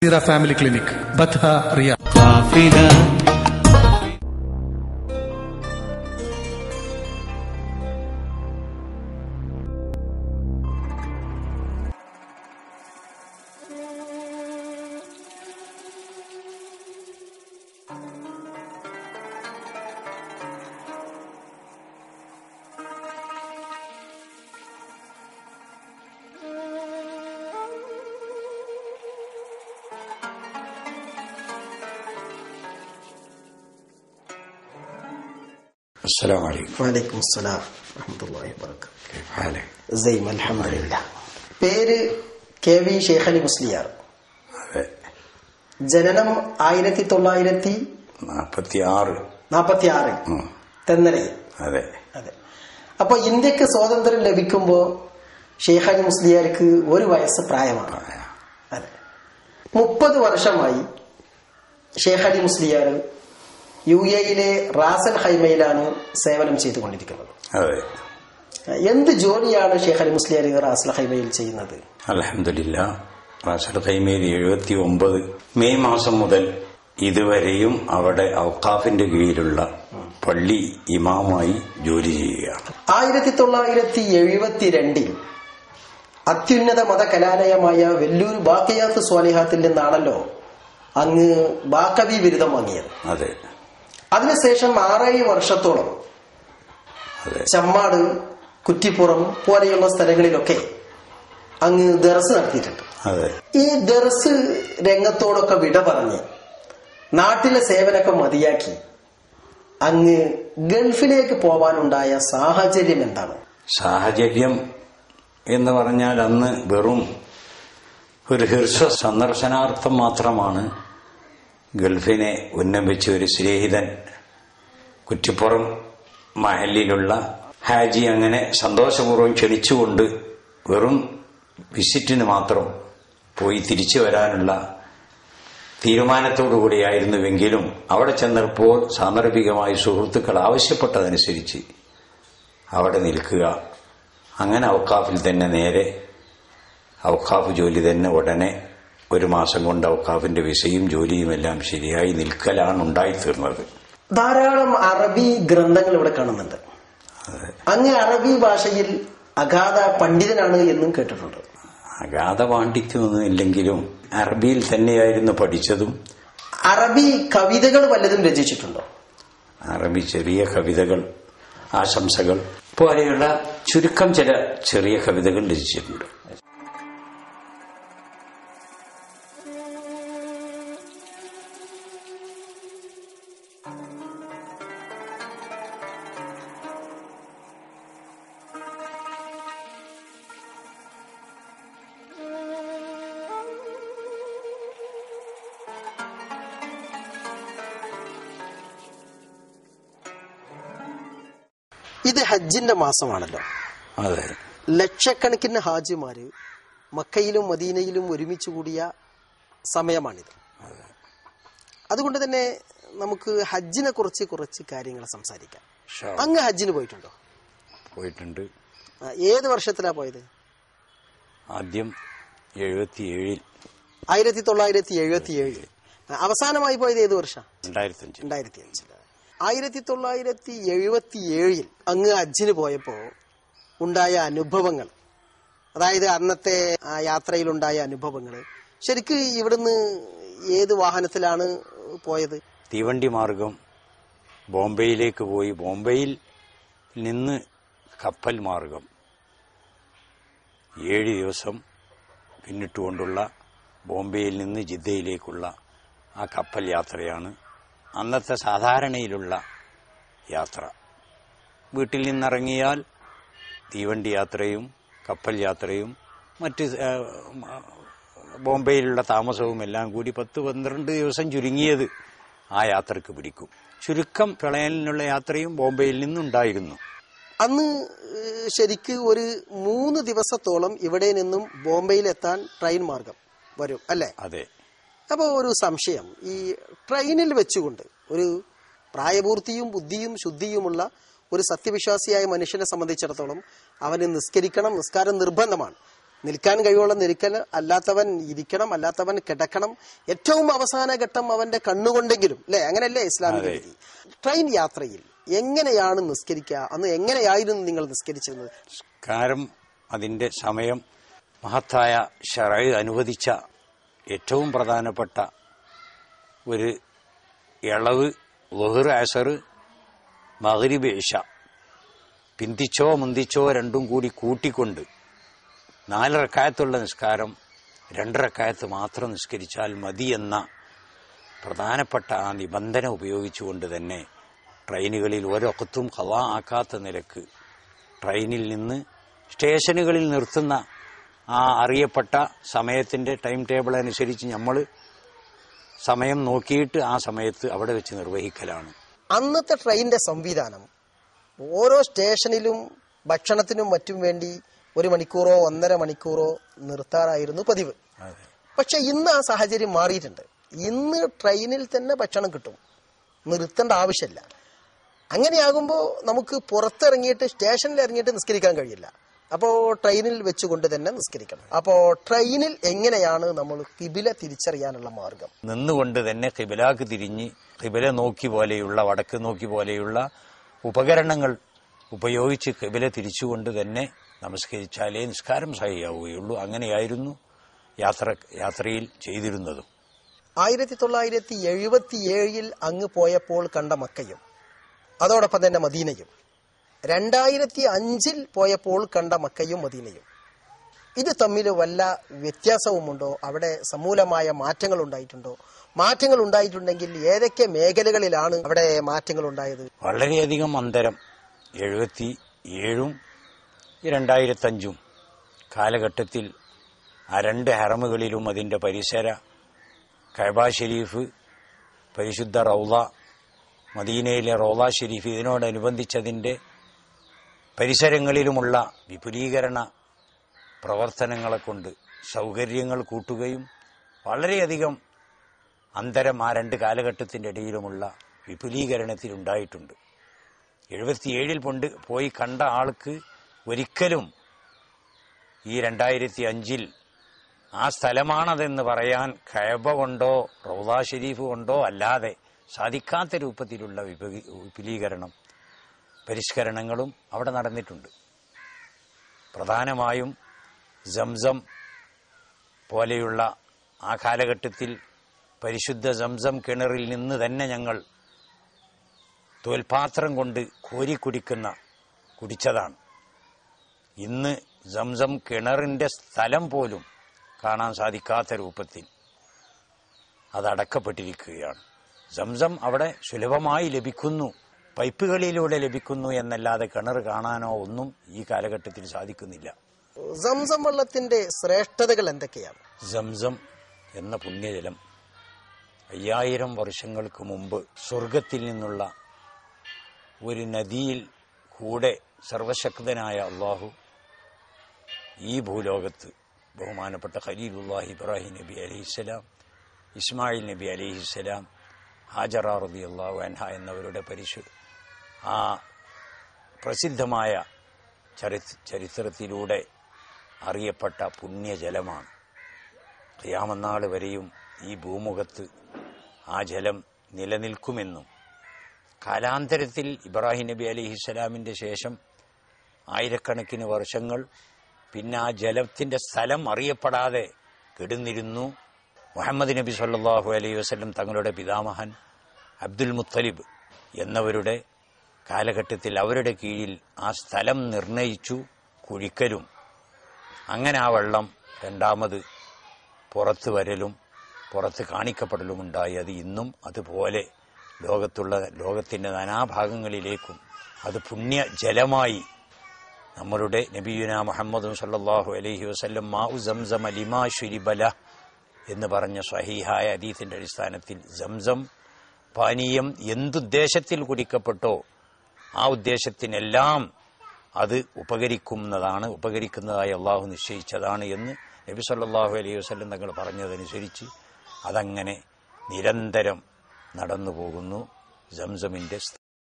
Family clinic ബഥ Riya قافلة السلام عليكم വലൈക്കും അസ്സലാം വറഹ്മത്തുള്ളാഹി വബറകാതുഹു كيف حالك؟ സെയ്ം അൽഹംദുലില്ലാ പേര് കെ വി ഷേഖലി മുസ്ലിയാർ അതെ ജനനം ആയിരത്തി തൊള്ളായിരത്തി നാൽപ്പത്തി ആറ് നാൽപ്പത്തി ആറ് ഉം. തെന്നലയിൽ അതെ അതെ അപ്പൊ ഇന്ത്യക്ക് സ്വാതന്ത്ര്യം ലഭിക്കുമ്പോ ഷെയ്ഖാനി മുസ്ലിയാർക്ക് ഒരു വയസ്സ് പ്രായമാണ് അതെ മുപ്പത് വർഷമായി ഷെയ്ഖാനി മുസ്ലിയാർ യു എയിലെ റാസൽ ഹൈമയിലാണ് സേവനം ചെയ്തുകൊണ്ടിരിക്കുന്നത് അതെ എന്ത് ജോലിയാണ് ഷെയ്ഖാനി മുസ്ലിയാർ റാസൽ ഹൈമയിൽ ചെയ്യുന്നത് അലഹമില്ല റാസൽ ഖൈമയിൽ എഴുപത്തി ഒമ്പത് മെയ് മാസം മുതൽ ഇതുവരെയും അവിടെ ഔക്കാഫിന്റെ കീഴിലുള്ള പള്ളി ഇമാമായി ജോലി ചെയ്യുകയാണ് ആയിരത്തി തൊള്ളായിരത്തി എഴുപത്തിരണ്ടിൽ അത്യുന്നത മതകലാലയമായ വെല്ലൂർ ബാക്കിയാത്ത് സ്വാലിഹാത്തിൽ നിന്നാണല്ലോ അങ്ങ് ബാക്കവി ബിരുദം വാങ്ങിയത് അതെ അതിനുശേഷം ആറേഴ് വർഷത്തോളം അതെ ചമ്മാട് കുറ്റിപ്പുറം പോലെയുള്ള സ്ഥലങ്ങളിലൊക്കെ അങ്ങ് ദർസ് നടത്തിയിട്ടുണ്ട് അതെ ഈ ദർസ് രംഗത്തോടൊക്കെ വിട പറഞ്ഞ് നാട്ടിലെ സേവനമൊക്കെ മതിയാക്കി അങ്ങ് ഗൾഫിലേക്ക് പോവാനുണ്ടായ സാഹചര്യം എന്താണ് സാഹചര്യം എന്ന് പറഞ്ഞാൽ അന്ന് വെറും ഒരു ഹ്രസ്വ സന്ദർശനാർത്ഥം മാത്രമാണ് ഗൾഫിനെ ഉന്നമിച്ച ഒരു സ്നേഹിതൻ കുറ്റിപ്പുറം മഹലിലുള്ള ഹാജി അങ്ങനെ സന്തോഷപൂർവ്വം ക്ഷണിച്ചുകൊണ്ട് വെറും വിസിറ്റിന് മാത്രം പോയി തിരിച്ചു വരാനുള്ള തീരുമാനത്തോടു കൂടിയായിരുന്നുവെങ്കിലും അവിടെ ചെന്നപ്പോൾ സാന്ദർഭികമായി സുഹൃത്തുക്കൾ ആവശ്യപ്പെട്ടതനുസരിച്ച് അവിടെ നിൽക്കുക അങ്ങനെ ഔക്കാഫിൽ തന്നെ നേരെ ഔക്കാഫ് ജോലി തന്നെ ഉടനെ ഒരു മാസം കൊണ്ട് ഔക്കാഫിന്റെ വിസയും ജോലിയും എല്ലാം ശരിയായി നിൽക്കലാണ് ഉണ്ടായിത്തീർന്നത് ധാരാളം അറബി ഗ്രന്ഥങ്ങൾ ഇവിടെ കാണുന്നുണ്ട് അങ്ങ് അറബി ഭാഷയിൽ അഗാധ പണ്ഡിതനാണ് എന്നും കേട്ടിട്ടുണ്ട് അഗാധ പാണ്ഡിത്യമൊന്നും ഇല്ലെങ്കിലും അറബിയിൽ തന്നെയായിരുന്നു പഠിച്ചതും അറബി കവിതകൾ വല്ലതും രചിച്ചിട്ടുണ്ടോ അറബി ചെറിയ കവിതകൾ ആശംസകൾ പോലെയുള്ള ചുരുക്കം ചില ചെറിയ കവിതകൾ രചിച്ചിട്ടുണ്ട് ഇത് ഹജ്ജിന്റെ മാസമാണല്ലോ അതെ ലക്ഷക്കണക്കിന് ഹാജിമാര് മക്കയിലും മദീനയിലും ഒരുമിച്ച് കൂടിയ സമയമാണിത് അതുകൊണ്ട് തന്നെ നമുക്ക് ഹജ്ജിനെ കുറിച്ച് കുറച്ച് കാര്യങ്ങൾ സംസാരിക്കാം ഷാ. അങ്ങ് ഹജ്ജിന് പോയിട്ടുണ്ടോ പോയിട്ടുണ്ട് ആ, ഏത് വർഷത്തിലാ പോയത് ആദ്യം എഴുപത്തിയേഴിൽ ആയിരത്തി തൊള്ളായിരത്തി എഴുപത്തി ഏഴ് അവസാനമായി പോയത് ഏത് വർഷം രണ്ടായിരത്തി അഞ്ചിൽ രണ്ടായിരത്തി അഞ്ചില് ആയിരത്തി തൊള്ളായിരത്തി എഴുപത്തി ഏഴിൽ അങ്ങ് ഹജ്ജിന് പോയപ്പോ ഉണ്ടായ അനുഭവങ്ങൾ അതായത് അന്നത്തെ ആ യാത്രയിലുണ്ടായ അനുഭവങ്ങൾ ശരിക്ക് ഇവിടുന്ന് ഏത് വാഹനത്തിലാണ് പോയത് തീവണ്ടി മാർഗം ബോംബെയിലേക്ക് പോയി ബോംബെയിൽ നിന്ന് കപ്പൽ മാർഗം ഏഴ് ദിവസം പിന്നിട്ടുകൊണ്ടുള്ള ബോംബെയിൽ നിന്ന് ജിദ്ദയിലേക്കുള്ള ആ കപ്പൽ യാത്രയാണ് അന്നത്തെ സാധാരണയിലുള്ള യാത്ര വീട്ടിൽ നിന്നിറങ്ങിയാൽ തീവണ്ടി യാത്രയും കപ്പൽ യാത്രയും മറ്റ് ആ, ബോംബെയിലുള്ള താമസവും എല്ലാം കൂടി പത്ത് പന്ത്രണ്ട് ദിവസം ചുരുങ്ങിയത് ആ യാത്രക്ക് പിടിക്കും ചുരുക്കം പ്രളയനിലുള്ള യാത്രയും ബോംബെയിൽ നിന്നുണ്ടായിരുന്നു അന്ന് ഏഹ്, ശരിക്ക് ഒരു മൂന്ന് ദിവസത്തോളം ഇവിടെ നിന്നും ബോംബെയിലെത്താൻ ട്രെയിൻ മാർഗം വരും അല്ലേ അതെ അപ്പോൾ ഒരു സംശയം ഈ ട്രെയിനിൽ വെച്ചുകൊണ്ട് ഒരു പ്രായപൂർത്തിയും ബുദ്ധിയും ശുദ്ധിയുമുള്ള ഒരു സത്യവിശ്വാസിയായ മനുഷ്യനെ സംബന്ധിച്ചിടത്തോളം അവന് നിസ്കരിക്കണം നിസ്കാരം നിർബന്ധമാണ് നിൽക്കാൻ കഴിവുള്ള നിൽക്കൽ അല്ലാത്തവൻ ഇരിക്കണം അല്ലാത്തവൻ കിടക്കണം ഏറ്റവും അവസാന ഘട്ടം അവന്റെ കണ്ണുകൊണ്ടെങ്കിലും അല്ലെ അങ്ങനെയല്ലേ ഇസ്ലാമിക അതെ. രീതി ട്രെയിൻ യാത്രയിൽ എങ്ങനെയാണ് നിസ്കരിക്കുക അന്ന് എങ്ങനെയായിരുന്നു നിങ്ങൾ നിസ്കരിച്ചിരുന്നത് കാരം അതിന്റെ സമയം മഹത്തായ ഷറൈ അനുവദിച്ച ഏറ്റവും പ്രധാനപ്പെട്ട ഒരു ഇളവ് ലുഹർ അസർ മഗ്രിബ് ഇഷ പിന്തിച്ചോ മുന്തിച്ചോ രണ്ടും കൂടി കൂട്ടിക്കൊണ്ട് നാല് റക്കായത്തുള്ള നിസ്കാരം രണ്ട് റക്കായത്ത് മാത്രം നിസ്കരിച്ചാൽ മതി എന്ന പ്രധാനപ്പെട്ട ആ നിബന്ധന ഉപയോഗിച്ചുകൊണ്ട് തന്നെ ട്രെയിനുകളിൽ ഒരൊക്കത്തും കലാ ആക്കാത്ത നിരക്ക് ട്രെയിനിൽ നിന്ന് സ്റ്റേഷനുകളിൽ നിർത്തുന്ന ആ അറിയപ്പെട്ട സമയത്തിന്റെ ടൈം ടേബിൾ അനുസരിച്ച് നമ്മൾ സമയം നോക്കിയിട്ട് ആ സമയത്ത് അവിടെ വെച്ച് നിർവഹിക്കലാണ് അന്നത്തെ ട്രെയിനിന്റെ സംവിധാനം ഓരോ സ്റ്റേഷനിലും ഭക്ഷണത്തിനും മറ്റും വേണ്ടി ഒരു മണിക്കൂറോ ഒന്നര മണിക്കൂറോ നിർത്താറായിരുന്നു പതിവ് അതെ പക്ഷെ ഇന്ന് ആ സാഹചര്യം മാറിയിട്ടുണ്ട് ഇന്ന് ട്രെയിനിൽ തന്നെ ഭക്ഷണം കിട്ടും നിർത്തേണ്ട ആവശ്യമില്ല അങ്ങനെയാകുമ്പോൾ നമുക്ക് പുറത്തിറങ്ങിയിട്ട് സ്റ്റേഷനിൽ ഇറങ്ങിയിട്ട് നിസ്കരിക്കാൻ കഴിയില്ല അപ്പോൾ ട്രെയിനിൽ വെച്ചുകൊണ്ട് തന്നെ നിസ്കരിക്കണം അപ്പോൾ ട്രെയിനിൽ എങ്ങനെയാണ് നമ്മൾ കിബില തിരിച്ചറിയാനുള്ള മാർഗം നിന്നുകൊണ്ട് തന്നെ കിബിലാക്ക് തിരിഞ്ഞ് കിബില നോക്കി പോലെയുള്ള വടക്ക് നോക്കി പോലെയുള്ള ഉപകരണങ്ങൾ ഉപയോഗിച്ച് കിബില തിരിച്ചുകൊണ്ട് തന്നെ നമസ്കരിച്ചാലേ നിസ്കാരം സഹിയാവുകയുള്ളൂ അങ്ങനെയായിരുന്നു യാത്ര യാത്രയിൽ ചെയ്തിരുന്നതും ആയിരത്തി തൊള്ളായിരത്തി എഴുപത്തി ഏഴിൽ അങ്ങ് പോയപ്പോൾ കണ്ട മക്കയും അതോടൊപ്പം തന്നെ മദീനയും രണ്ടായിരത്തി അഞ്ചിൽ പോയപ്പോൾ കണ്ട മക്കയും മദീനയും ഇത് തമ്മിൽ വല്ല വ്യത്യാസവുമുണ്ടോ അവിടെ സമൂലമായ മാറ്റങ്ങൾ ഉണ്ടായിട്ടുണ്ടോ മാറ്റങ്ങൾ ഉണ്ടായിട്ടുണ്ടെങ്കിൽ ഏതൊക്കെ മേഖലകളിലാണ് അവിടെ മാറ്റങ്ങൾ ഉണ്ടായത് വളരെയധികം അന്തരം എഴുപത്തി ഏഴും രണ്ടായിരത്തഞ്ചും കാലഘട്ടത്തിൽ ആ രണ്ട് ഹറമുകളിലും അതിന്റെ പരിസര കൈബ ഷെരീഫ് പരിശുദ്ധ റൗള മദീനയിലെ റൗള ഷെരീഫ് ഇതിനോടനുബന്ധിച്ചതിന്റെ പരിസരങ്ങളിലുമുള്ള വിപുലീകരണ പ്രവർത്തനങ്ങളെ കൊണ്ട് സൗകര്യങ്ങൾ കൂട്ടുകയും വളരെയധികം അന്തരം ആ രണ്ട് കാലഘട്ടത്തിന്റെ ഇടയിലുമുള്ള വിപുലീകരണത്തിൽ ഉണ്ടായിട്ടുണ്ട് എഴുപത്തിയേഴിൽ കൊണ്ട് പോയി കണ്ട ആൾക്ക് ഒരിക്കലും ഈ രണ്ടായിരത്തി അഞ്ചിൽ ആ സ്ഥലമാണതെന്ന് പറയാൻ കയബ കൊണ്ടോ റൗദാ ഷെരീഫ് കൊണ്ടോ അല്ലാതെ സാധിക്കാത്ത രൂപത്തിലുള്ള വിപുലീ- വിപുലീകരണം പരിഷ്കരണങ്ങളും അവിടെ നടന്നിട്ടുണ്ട് പ്രധാനമായും സംസം പോലെയുള്ള ആ കാലഘട്ടത്തിൽ പരിശുദ്ധ സംസം കിണറിൽ നിന്ന് തന്നെ ഞങ്ങൾ തോൽപാത്രം കൊണ്ട് കോരി കുടിക്കുന്ന കുടിച്ചതാണ് ഇന്ന് സംസം കിണറിന്റെ സ്ഥലം പോലും കാണാൻ സാധിക്കാത്ത രൂപത്തിൽ അത് അടക്കപ്പെട്ടിരിക്കുകയാണ് സംസം അവിടെ സുലഭമായി ലഭിക്കുന്നു പൈപ്പുകളിലൂടെ ലഭിക്കുന്നു എന്നല്ലാതെ കിണർ കാണാനോ ഒന്നും ഈ കാലഘട്ടത്തിൽ സാധിക്കുന്നില്ല സംസം വെള്ളത്തിന്റെ ശ്രേഷ്ഠതകൾ എന്തൊക്കെയാണ് സംസം എന്ന പുണ്യജലം അയ്യായിരം വർഷങ്ങൾക്ക് മുമ്പ് സ്വർഗത്തിൽ നിന്നുള്ള ഒരു നദിയിൽ കൂടെ സർവശക്തനായ അള്ളാഹു ഈ ഭൂലോകത്ത് ബഹുമാനപ്പെട്ട ഖലീലുല്ലാഹി ഇബ്രാഹിം നബി അലഹിസ്സലാം ഇസ്മായിൽ നബി അലഹിസ്സലാം ഹാജറ റബി അള്ളാഹു അൻഹ എന്നവരുടെ പരിശു ആ പ്രസിദ്ധമായ ചരി- ചരിത്രത്തിലൂടെ അറിയപ്പെട്ട പുണ്യജലമാണ് ഖിയാമന്നാൾ വരെയും ഈ ഭൂമുഖത്ത് ആ ജലം നിലനിൽക്കുമെന്നും കാലാന്തരത്തിൽ ഇബ്രാഹിം നബി അലിഹിസ്സലാമിന്റെ ശേഷം ആയിരക്കണക്കിന് വർഷങ്ങൾ പിന്നെ ആ ജലത്തിന്റെ സ്ഥലം അറിയപ്പെടാതെ കിടന്നിരുന്നു മുഹമ്മദ് നബി സല്ലല്ലാഹു അലൈഹി വസല്ലം തങ്ങളുടെ പിതാമഹൻ അബ്ദുൽ മുത്തലിബ് എന്നവരുടെ കാലഘട്ടത്തിൽ അവരുടെ കീഴിൽ ആ സ്ഥലം നിർണയിച്ചു കുഴിക്കലും അങ്ങനെ ആ വെള്ളം രണ്ടാമത് പുറത്തു വരലും പുറത്ത് കാണിക്കപ്പെടലും ഉണ്ടായി അത് ഇന്നും അതുപോലെ ലോകത്തുള്ള ലോകത്തിന്റെ നാനാഭാഗങ്ങളിലേക്കും അത് പുണ്യ ജലമായി നമ്മളുടെ നബിയുന മുഹമ്മദ് സല്ലല്ലാഹു അലൈഹി വസല്ലം മാഉ സംസം ലിമാ ശുരിബല എന്ന് പറഞ്ഞ സ്വഹീഹായ അദീത്തിന്റെ അടിസ്ഥാനത്തിൽ സംസം പാനീയം എന്തുദ്ദേശത്തിൽ കുടിക്കപ്പെട്ടോ ആ ഉദ്ദേശത്തിനെല്ലാം അത് ഉപകരിക്കുന്നതാണ് ഉപകരിക്കുന്നതായി അള്ളാഹു നിശ്ചയിച്ചതാണ് എന്ന് നബി സല്ലല്ലാഹു അലൈഹി വസല്ലം തങ്ങൾ പറഞ്ഞതനുസരിച്ച് അതങ്ങനെ നിരന്തരം നടന്നു പോകുന്നു സംസമിന്റെ